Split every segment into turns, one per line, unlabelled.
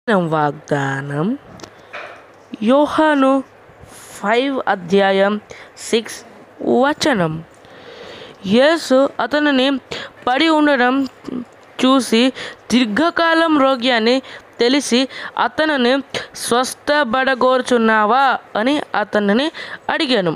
వాగ్దానం యోహాను ఫైవ్ అధ్యాయం సిక్స్ వచనం యేసు అతనిని పడి ఉండడం చూసి దీర్ఘకాలం రోగి అని తెలిసి అతనిని స్వస్థపడగోరుచున్నావా అని అతనిని అడిగాను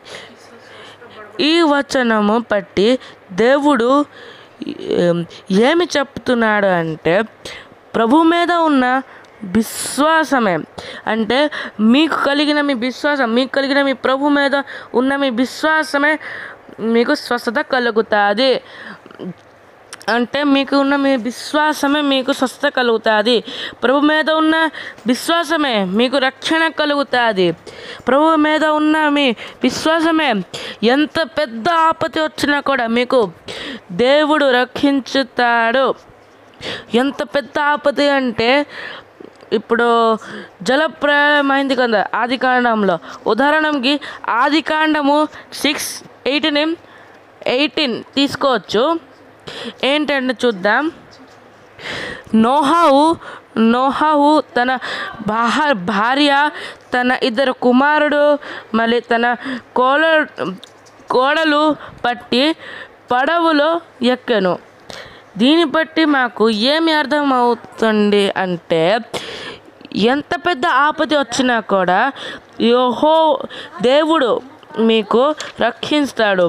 ఈ వచనము బట్టి దేవుడు ఏం- ఏమి చెప్తున్నాడు అంటే ప్రభు మీద ఉన్న విశ్వాసమే అంటే మీకు కలిగిన మీ విశ్వాసం మీకు కలిగిన మీ ప్రభు మీద ఉన్న మీ విశ్వాసమే మీకు స్వస్థత కలుగుతుంది అంటే మీకు ఉన్న మీ విశ్వాసమే మీకు స్వస్థత కలుగుతుంది ప్రభు మీద ఉన్న విశ్వాసమే మీకు రక్షణ కలుగుతుంది ప్రభు మీద ఉన్న మీ విశ్వాసమే ఎంత పెద్ద ఆపత్తి వచ్చినా కూడా మీకు దేవుడు రక్షించుతాడు ఎంత పెద్ద ఆపత్తి అంటే ఇప్పుడు జలప్రయమైంది కదా ఆది కాండంలో ఉదాహరణకి ఆది కాండము సిక్స్ ఎయిటీన్ ఎయిటీన్ తీసుకోవచ్చు ఏంటంటే చూద్దాం నోహావు నోహావు తన బాహ భార్య తన ఇద్దరు కుమారుడు మళ్ళీ తన కోల కోడలు పట్టి పడవలో ఎక్కెను దీన్ని బట్టి మాకు ఏమి అర్థమవుతుంది అంటే ఎంత పెద్ద ఆపద వచ్చినా కూడా యోహో దేవుడు మీకు రక్షిస్తాడు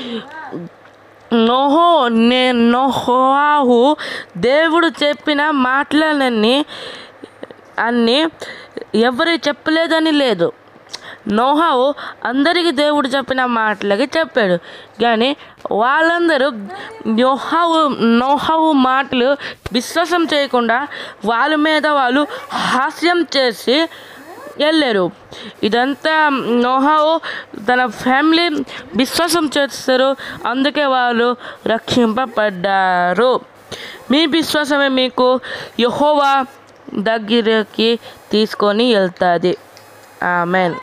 నోహో నే నోహాహు దేవుడు చెప్పిన మాటలన్నీ అన్నీ ఎవరు చెప్పలేదని లేదు నోహావు అందరికీ దేవుడు చెప్పిన మాటలకి చెప్పాడు కానీ వాళ్ళందరూ నోహావు నోహావు మాటలు విశ్వాసం చేయకుండా వాళ్ళ మీద వాళ్ళు హాస్యం చేసి వెళ్ళారు ఇదంతా నోహావు తన ఫ్యామిలీ విశ్వాసం చేస్తారు అందుకే వాళ్ళు రక్షింపబడ్డారు మీ విశ్వాసమే మీకు యహోవా దగ్గరికి తీసుకొని వెళ్తుంది ఆమెన్